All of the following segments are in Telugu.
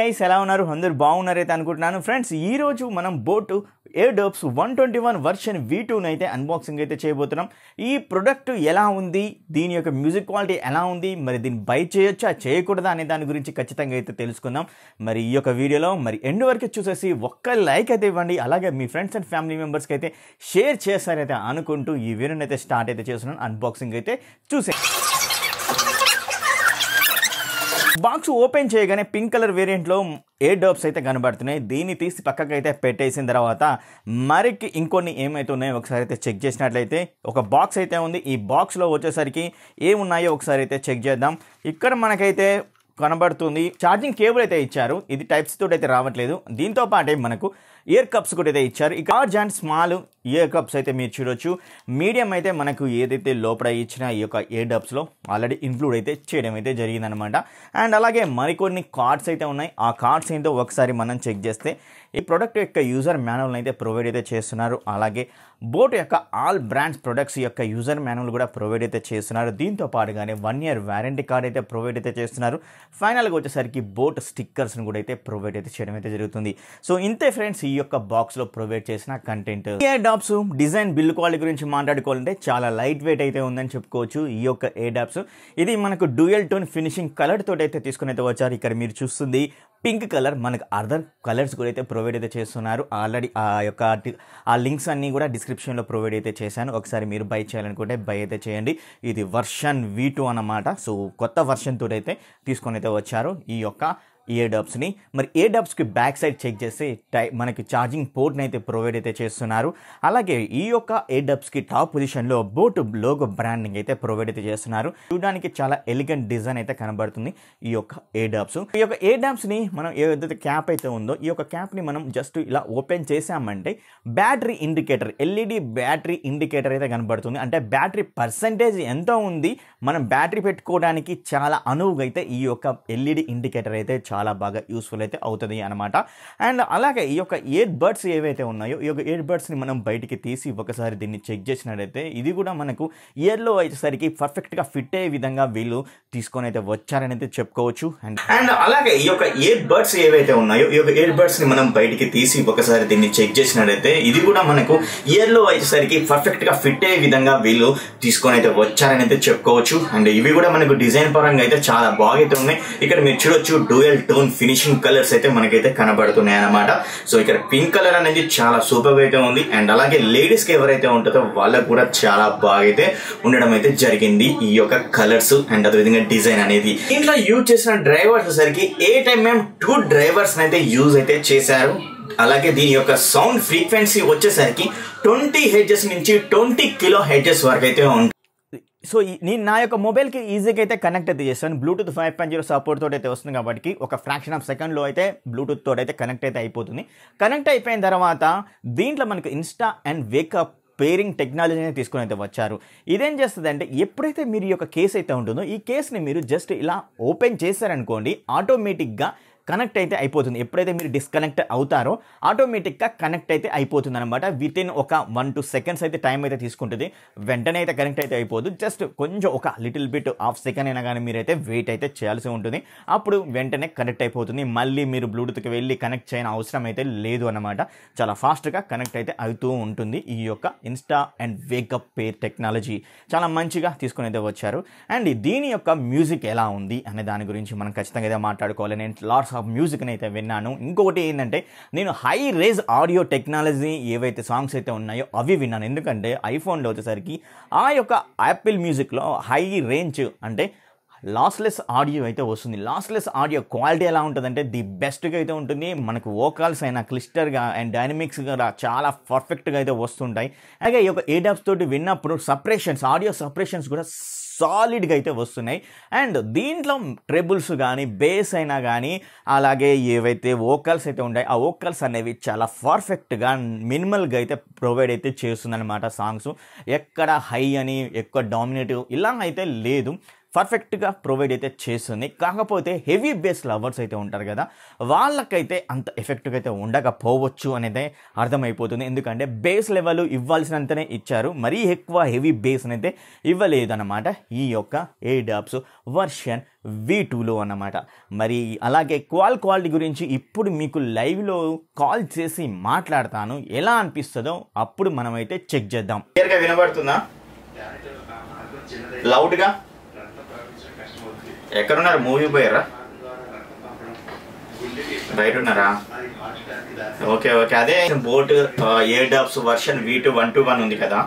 గైస్ ఎలా ఉన్నారు అందరూ బాగున్నారైతే అనుకుంటున్నాను ఫ్రెండ్స్ ఈ రోజు మనం boAt Airdopes one twenty one version V టూని అయితే అన్బాక్సింగ్ అయితే చేయబోతున్నాం ఈ ప్రొడక్ట్ ఎలా ఉంది దీని యొక్క మ్యూజిక్ క్వాలిటీ ఎలా ఉంది మరి దీన్ని బై చేయొచ్చా చేయకూడదా అనే దాని గురించి ఖచ్చితంగా అయితే తెలుసుకుందాం మరి ఈ యొక్క వీడియోలో మరి ఎండ్ వరకు చూసేసి ఒక్క లైక్ అయితే ఇవ్వండి అలాగే మీ ఫ్రెండ్స్ అండ్ ఫ్యామిలీ మెంబర్స్కి అయితే షేర్ చేస్తారైతే అనుకుంటూ ఈ వీడియోని అయితే స్టార్ట్ అయితే చేస్తున్నాను అన్బాక్సింగ్ అయితే చూసే బాక్స్ ఓపెన్ చేయగానే పింక్ కలర్ వేరియంట్లో ఏ డోప్స్ అయితే కనబడుతున్నాయి దీన్ని తీసి పక్కకి అయితే పెట్టేసిన తర్వాత మరికి ఇంకొన్ని ఏమైతే ఉన్నాయో ఒకసారి అయితే చెక్ చేసినట్లయితే ఒక బాక్స్ అయితే ఉంది ఈ బాక్స్లో వచ్చేసరికి ఏమున్నాయో ఒకసారి అయితే చెక్ చేద్దాం ఇక్కడ మనకైతే కనబడుతుంది ఛార్జింగ్ కేబుల్ అయితే ఇచ్చారు ఇది టైప్స్ తోటి అయితే రావట్లేదు దీంతో పాటే మనకు ఇయర్ కప్స్ కూడా అయితే ఇచ్చారు ఈ large and small ear cups అయితే మీరు చూడొచ్చు మీడియం అయితే మనకు ఏదైతే లోపల ఇచ్చిన ఈ యొక్క ఇయర్ డబ్స్లో ఆల్రెడీ ఇన్క్లూడ్ అయితే చేయడం అయితే జరిగిందనమాట అండ్ అలాగే మరికొన్ని కార్డ్స్ అయితే ఉన్నాయి ఆ కార్డ్స్ ఏంటో ఒకసారి మనం చెక్ చేస్తే ఈ ప్రోడక్ట్ యొక్క యూజర్ మాన్యువల్ అయితే ప్రొవైడ్ అయితే చేస్తున్నారు అలాగే బోట్ యొక్క ఆల్ బ్రాండ్స్ ప్రొడక్ట్స్ యొక్క యూజర్ మాన్యువల్ కూడా ప్రొవైడ్ అయితే చేస్తున్నారు దీంతో పాటుగానే వన్ ఇయర్ వారంటీ కార్డ్ అయితే ప్రొవైడ్ అయితే చేస్తున్నారు ఫైనల్గా వచ్చేసరికి బోట్ స్టిక్కర్స్ని కూడా అయితే ప్రొవైడ్ అయితే చేయడం అయితే జరుగుతుంది సో ఇంతే ఫ్రెండ్స్ ఈ యొక్క బాక్స్లో ప్రొవైడ్ చేసిన content Airdopes design build quality గురించి మాట్లాడుకోవాలంటే చాలా లైట్ వెయిట్ అయితే ఉందని చెప్పుకోవచ్చు ఈ యొక్క ఏ డాప్స్ ఇది మనకు డ్యూయల్ టోన్ ఫినిషింగ్ కలర్ తోటి అయితే తీసుకుని అయితే వచ్చారు ఇక్కడ మీరు చూస్తుంది పింక్ కలర్ మనకు అదర్ కలర్స్ కూడా అయితే ప్రొవైడ్ అయితే చేస్తున్నారు ఆల్రెడీ ఆ యొక్క ఆ లింక్స్ అన్నీ కూడా డిస్క్రిప్షన్లో ప్రొవైడ్ అయితే చేశాను ఒకసారి మీరు బై చేయాలనుకుంటే బై అయితే చేయండి ఇది వర్షన్ వీ టూ అన్నమాట సో కొత్త వర్షన్ తోటి అయితే తీసుకొని అయితే వచ్చారు ఈ యొక్క ఇయర్ డబ్స్ని మరి ఇయర్ డబ్స్కి బ్యాక్ సైడ్ చెక్ చేస్తే టై మనకి ఛార్జింగ్ పోర్ట్ని అయితే ప్రొవైడ్ అయితే చేస్తున్నారు అలాగే ఈ యొక్క ఇయర్ డబ్స్కి టాప్ పొజిషన్లో బోట్ లోగో బ్రాండింగ్ అయితే ప్రొవైడ్ అయితే చేస్తున్నారు చూడడానికి చాలా ఎలిగెంట్ డిజైన్ అయితే కనబడుతుంది ఈ యొక్క ఇయర్ డబ్స్ ఈ యొక్క ఇయర్ డబ్స్ని మనం ఏదైతే క్యాప్ అయితే ఉందో ఈ యొక్క క్యాప్ని మనం జస్ట్ ఇలా ఓపెన్ చేసామంటే battery indicator LED battery indicator అయితే కనబడుతుంది అంటే బ్యాటరీ పర్సంటేజ్ ఎంత ఉంది మనం బ్యాటరీ పెట్టుకోవడానికి చాలా అనువుగా అయితే ఈ యొక్క ఎల్ఈడి ఇండికేటర్ అయితే చాలా బాగా యూస్ఫుల్ అయితే అవుతుంది అనమాట అండ్ అలాగే ఈ యొక్క ఇయర్ బడ్స్ ఏవైతే ఉన్నాయో ఈ యొక్క ఇయర్ బడ్స్ని మనం బయటికి తీసి ఒకసారి దీన్ని చెక్ చేసినట్టయితే ఇది కూడా మనకు ఇయర్లో వచ్చేసరికి పర్ఫెక్ట్గా ఫిట్ అయ్యే విధంగా వీళ్ళు తీసుకొని అయితే వచ్చారని అయితే చెప్పుకోవచ్చు అండ్ అండ్ అలాగే ఈ యొక్క ఇయర్ బడ్స్ ఏవైతే ఉన్నాయో ఈ యొక్క ఇయర్ బడ్స్ని మనం బయటికి తీసి ఒకసారి దీన్ని చెక్ చేసినట్టయితే ఇది కూడా మనకు ఇయర్లో వచ్చేసరికి పర్ఫెక్ట్గా ఫిట్ అయ్యే విధంగా వీళ్ళు తీసుకొని అయితే వచ్చారని అయితే చెప్పుకోవచ్చు అండ్ ఇవి కూడా మనకు డిజైన్ పరంగా అయితే చాలా బాగా అయితే ఉన్నాయి ఇక్కడ మీరు చూడొచ్చు డ్యూయల్ టోన్ ఫినిషింగ్ కలర్స్ అయితే మనకైతే కనబడుతున్నాయి అనమాట సో ఇక్కడ పింక్ కలర్ అనేది చాలా సూపర్ అయితే ఉంది అండ్ అలాగే లేడీస్ కి ఎవరైతే ఉంటుందో వాళ్ళకు కూడా చాలా బాగా అయితే ఉండడం అయితే జరిగింది ఈ యొక్క కలర్స్ అండ్ అదేవిధంగా డిజైన్ అనేది ఇంట్లో యూజ్ చేసిన డ్రైవర్స్ వచ్చేసరికి ఏ టైం మేము టూ డ్రైవర్స్ అయితే యూజ్ అయితే చేశారు అలాగే దీని యొక్క సౌండ్ ఫ్రీక్వెన్సీ వచ్చేసరికి ట్వంటీ హెడ్జెస్ నుంచి ట్వంటీ కిలో హెడ్జెస్ వరకు అయితే ఉంటుంది సో నేను నా యొక్క మొబైల్కి ఈజీగా అయితే కనెక్ట్ అయితే చేస్తాను Bluetooth five point zero support తోటి అయితే వస్తుంది కాబట్టి ఒక ఫ్రాక్షన్ ఆఫ్ సెకండ్లో అయితే బ్లూటూత్ తోటి అయితే కనెక్ట్ అయితే అయిపోతుంది కనెక్ట్ అయిపోయిన తర్వాత దీంట్లో మనకు ఇన్స్టా అండ్ వేకప్ పేరింగ్ టెక్నాలజీని తీసుకొని అయితే వచ్చారు ఇదేం చేస్తుంది అంటే ఎప్పుడైతే మీరు ఈ యొక్క కేస్ అయితే ఉంటుందో ఈ కేస్ని మీరు జస్ట్ ఇలా ఓపెన్ చేశారనుకోండి ఆటోమేటిక్గా కనెక్ట్ అయితే అయిపోతుంది ఎప్పుడైతే మీరు డిస్కనెక్ట్ అవుతారో ఆటోమేటిక్గా కనెక్ట్ అయితే అయిపోతుంది అనమాట విత్ ఇన్ ఒక వన్ టూ సెకండ్స్ అయితే టైం అయితే తీసుకుంటుంది వెంటనే అయితే కనెక్ట్ అయితే అయిపోదు జస్ట్ కొంచెం ఒక లిటిల్ బిట్ హాఫ్ సెకండ్ అయినా కానీ మీరైతే వెయిట్ అయితే చేయాల్సి ఉంటుంది అప్పుడు వెంటనే కనెక్ట్ అయిపోతుంది మళ్ళీ మీరు బ్లూటూత్కి వెళ్ళి కనెక్ట్ చేయని అవసరం అయితే లేదు అనమాట చాలా ఫాస్ట్గా కనెక్ట్ అయితే అవుతూ ఉంటుంది ఈ యొక్క insta and wake up pair technology చాలా మంచిగా తీసుకుని అయితే వచ్చారు అండ్ దీని యొక్క మ్యూజిక్ ఎలా ఉంది అనే దాని గురించి మనం ఖచ్చితంగా అయితే మాట్లాడుకోవాలి నేను లాట్స్ ఆఫ్ మ్యూజిక్ని అయితే విన్నాను ఇంకొకటి ఏంటంటే నేను హై రేజ్ ఆడియో టెక్నాలజీ ఏవైతే సాంగ్స్ అయితే ఉన్నాయో అవి విన్నాను ఎందుకంటే ఐఫోన్లో వచ్చేసరికి ఆ యొక్క యాపిల్ మ్యూజిక్లో హై రేంజ్ అంటే లాస్లెస్ ఆడియో అయితే వస్తుంది లాస్లెస్ ఆడియో క్వాలిటీ ఎలా ఉంటుందంటే ది బెస్ట్గా అయితే ఉంటుంది మనకు వోకాల్స్ అయినా క్లిస్టర్గా అండ్ డైనమిక్స్గా చాలా పర్ఫెక్ట్గా అయితే వస్తుంటాయి అలాగే ఈ యొక్క ఏడాప్స్ తోటి విన్నప్పుడు సపరేషన్స్ ఆడియో సపరేషన్స్ కూడా సాలిడ్గా అయితే వస్తున్నాయి అండ్ దీంట్లో ట్రెబుల్స్ కానీ బేస్ అయినా కానీ అలాగే ఏవైతే వోకల్స్ అయితే ఉంటాయి ఆ వోకల్స్ అనేవి చాలా పర్ఫెక్ట్గా మినిమల్గా అయితే ప్రొవైడ్ అయితే చేస్తుందన్నమాట సాంగ్స్ ఎక్కడ హై అని ఎక్కువ డామినేటివ్ ఇలా అయితే లేదు పర్ఫెక్ట్గా ప్రొవైడ్ అయితే చేస్తుంది కాకపోతే హెవీ బేస్ లవర్స్ అయితే ఉంటారు కదా వాళ్ళకైతే అంత ఎఫెక్టివ్ అయితే ఉండకపోవచ్చు అనేది అర్థమైపోతుంది ఎందుకంటే బేస్ లెవెల్ ఇవ్వాల్సినంతనే ఇచ్చారు మరీ ఎక్కువ హెవీ బేస్ అయితే ఇవ్వలేదు అన్నమాట ఈ యొక్క ఏ డాప్స్ వర్షన్ వి టూలో అన్నమాట మరి అలాగే కాల్ క్వాలిటీ గురించి ఇప్పుడు మీకు లైవ్లో కాల్ చేసి మాట్లాడతాను ఎలా అనిపిస్తుందో అప్పుడు మనమైతే చెక్ చేద్దాం క్లియర్గా వినబడుతుందా లౌడ్గా ఎక్కడున్నారు మూవీ పోయారా బయట ఉన్నారా ఓకే ఓకే అదే boAt Airdopes version V two one two one ఉంది కదా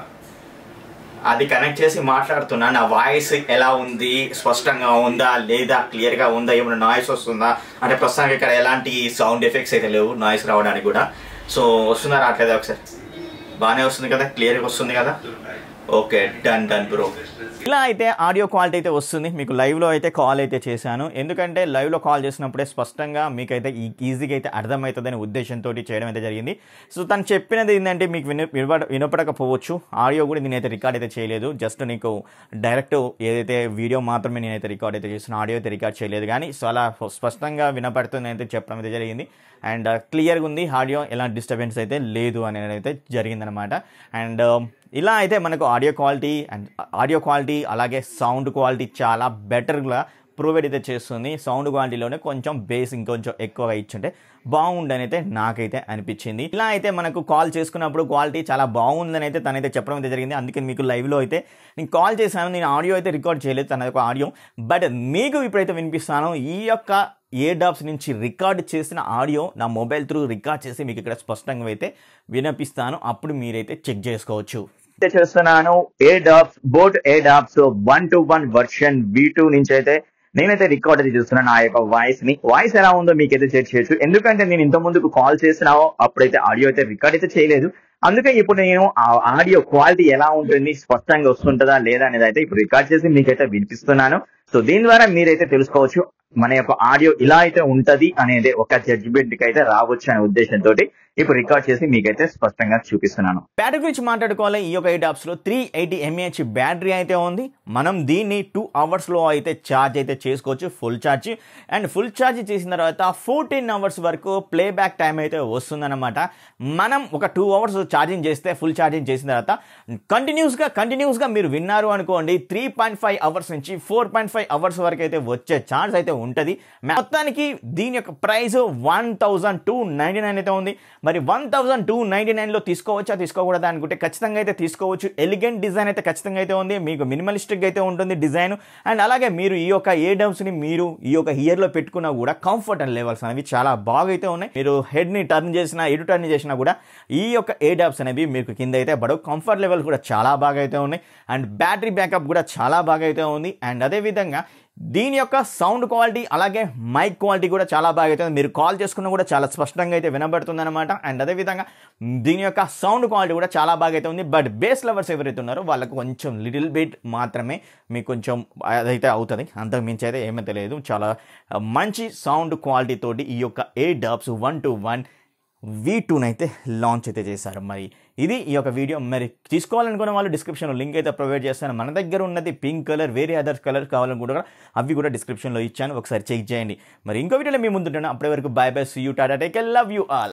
అది కనెక్ట్ చేసి మాట్లాడుతున్నా నా వాయిస్ ఎలా ఉంది స్పష్టంగా ఉందా లేదా క్లియర్గా ఉందా ఏమైనా నాయిస్ వస్తుందా అంటే ప్రస్తుతానికి ఇక్కడ ఎలాంటి సౌండ్ ఎఫెక్ట్స్ అయితే లేవు నాయిస్ రావడానికి కూడా సో వస్తుందా రావట్లేదా ఒకసారి బాగానే వస్తుంది కదా క్లియర్గా వస్తుంది కదా ఓకే డన్ డన్ బ్రో ఇలా అయితే ఆడియో క్వాలిటీ అయితే వస్తుంది మీకు లైవ్లో అయితే కాల్ అయితే చేశాను ఎందుకంటే లైవ్లో కాల్ చేసినప్పుడే స్పష్టంగా మీకైతే ఈ- ఈజీగా అయితే అర్థమవుతుందనే ఉద్దేశంతో చేయడం అయితే జరిగింది సో తను చెప్పినది ఏంటంటే మీకు విన వినపడ వినపడకపోవచ్చు ఆడియో కూడా నేనైతే రికార్డ్ అయితే చేయలేదు జస్ట్ నీకు డైరెక్ట్ ఏదైతే వీడియో మాత్రమే నేనైతే రికార్డ్ అయితే చేస్తున్నా ఆడియో అయితే రికార్డ్ చేయలేదు కానీ సో అలా స్పష్టంగా వినపడుతుంది అయితే చెప్పడం అయితే జరిగింది అండ్ క్లియర్గా ఉంది ఆడియో ఎలాంటి డిస్టర్బెన్స్ అయితే లేదు అనేది అయితే జరిగిందనమాట అండ్ ఇలా అయితే మనకు audio quality and audio quality అలాగే సౌండ్ క్వాలిటీ చాలా బెటర్గా ప్రొవైడ్ అయితే చేస్తుంది సౌండ్ క్వాలిటీలోనే కొంచెం బేస్ ఇంకొంచెం ఎక్కువగా ఇచ్చుంటే బాగుండని అయితే నాకైతే అనిపించింది ఇలా అయితే మనకు కాల్ చేసుకున్నప్పుడు క్వాలిటీ చాలా బాగుందని అయితే తనైతే చెప్పడం అయితే జరిగింది అందుకే మీకు లైవ్లో అయితే నేను కాల్ చేశాను నేను ఆడియో అయితే రికార్డ్ చేయలేదు తన యొక్క ఆడియో బట్ మీకు ఇప్పుడైతే వినిపిస్తాను ఈ యొక్క ఏ డాప్స్ నుంచి రికార్డ్ చేసిన ఆడియో నా మొబైల్ త్రూ రికార్డ్ చేసి మీకు ఇక్కడ స్పష్టంగా అయితే వినిపిస్తాను అప్పుడు మీరైతే చెక్ చేసుకోవచ్చు అయితే చేస్తున్నాను Airdopes boAt Airdopes one two one version V two నుంచి అయితే నేనైతే రికార్డ్ అయితే చేస్తున్నాను నా యొక్క వాయిస్ ని వాయిస్ ఎలా ఉందో మీకైతే చెక్ చేయొచ్చు ఎందుకంటే నేను ఇంత ముందుకు కాల్ చేసినావో అప్పుడైతే ఆడియో అయితే రికార్డ్ అయితే చేయలేదు అందుకే ఇప్పుడు నేను ఆ ఆడియో క్వాలిటీ ఎలా ఉంటుంది స్పష్టంగా వస్తుంటుందా లేదా అనేది అయితే ఇప్పుడు రికార్డ్ చేసి మీకైతే వినిపిస్తున్నాను సో దీని ద్వారా మీరైతే తెలుసుకోవచ్చు మన యొక్క ఆడియో ఇలా అయితే ఉంటది అనేది ఒక జడ్జిమెంట్ కి అయితే రావచ్చు అనే ఉద్దేశంతో ఇప్పుడు రికార్డ్ చేసి మీకైతే స్పష్టంగా చూపిస్తున్నాను బ్యాటరీ గురించి మాట్లాడుకోవాలి ఈ యొక్క ఎయిట్ యాప్స్లో త్రీ ఎయిటీ ఎంఏహెచ్ బ్యాటరీ అయితే ఉంది మనం దీన్ని టూ అవర్స్లో అయితే ఛార్జ్ అయితే చేసుకోవచ్చు full charge and full charge చేసిన తర్వాత ఫోర్టీన్ అవర్స్ వరకు ప్లేబ్యాక్ టైం అయితే వస్తుందన్నమాట మనం ఒక టూ అవర్స్ ఛార్జింగ్ చేస్తే ఫుల్ ఛార్జింగ్ చేసిన తర్వాత కంటిన్యూస్గా కంటిన్యూస్గా మీరు విన్నారు అనుకోండి త్రీ పాయింట్ ఫైవ్ అవర్స్ నుంచి ఫోర్ పాయింట్ ఫైవ్ అవర్స్ వరకు అయితే వచ్చే ఛార్జ్ అయితే ఉంటుంది మొత్తానికి దీని యొక్క price one thousand two ninety nine అయితే ఉంది మరి వన్ థౌజండ్ టూ నైంటీ నైన్లో తీసుకోవచ్చా తీసుకోకూడదా అనుకుంటే ఖచ్చితంగా అయితే తీసుకోవచ్చు ఎలిగెంట్ డిజైన్ అయితే ఖచ్చితంగా అయితే ఉంది మీకు మినిమలిస్టిక్ అయితే ఉంటుంది డిజైన్ అండ్ అలాగే మీరు ఈ యొక్క ఏ ని మీరు ఈ యొక్క ఇయర్లో పెట్టుకున్నా కూడా కంఫర్ట్ అండ్ లెవెల్స్ అనేవి చాలా బాగా అయితే ఉన్నాయి మీరు హెడ్ని టర్న్ చేసినా ఎటు టర్న్ చేసినా కూడా ఈ యొక్క ఏ డాప్స్ అనేవి మీకు కింద అయితే పడవు కంఫర్ట్ లెవెల్ కూడా చాలా బాగా అయితే ఉన్నాయి అండ్ బ్యాటరీ బ్యాకప్ కూడా చాలా బాగా అయితే ఉంది అండ్ అదేవిధంగా దీని యొక్క సౌండ్ క్వాలిటీ అలాగే మైక్ క్వాలిటీ కూడా చాలా బాగా అయితే ఉంది. మీరు కాల్ చేసుకున్నా కూడా చాలా స్పష్టంగా అయితే వినబడుతుంది అనమాట అండ్ అదేవిధంగా దీని యొక్క సౌండ్ క్వాలిటీ కూడా చాలా బాగా అయితే ఉంది బట్ బేస్ లవర్స్ ఎవరైతే ఉన్నారో వాళ్ళకు కొంచెం లిటిల్ బిట్ మాత్రమే మీకు కొంచెం అదైతే అవుతుంది అంతకు మించి అయితే ఏమైతే లేదు చాలా మంచి సౌండ్ క్వాలిటీ తోటి ఈ యొక్క Airdopes one two one V టూని అయితే లాంచ్ అయితే చేశారు మరి ఇది ఈ యొక్క వీడియో మరి తీసుకోవాలనుకున్న వాళ్ళు డిస్క్రిప్షన్లో లింక్ అయితే ప్రొవైడ్ చేస్తాను మన దగ్గర ఉన్నది పింక్ కలర్ వేరే అదర్ కలర్ కావాలని కూడా అవి కూడా డిస్క్రిప్షన్లో ఇచ్చాను ఒకసారి చెక్ చేయండి మరి ఇంకో వీడియోలో మీ ముందుంటాను అప్పటి వరకు bye bye see you tata take love you all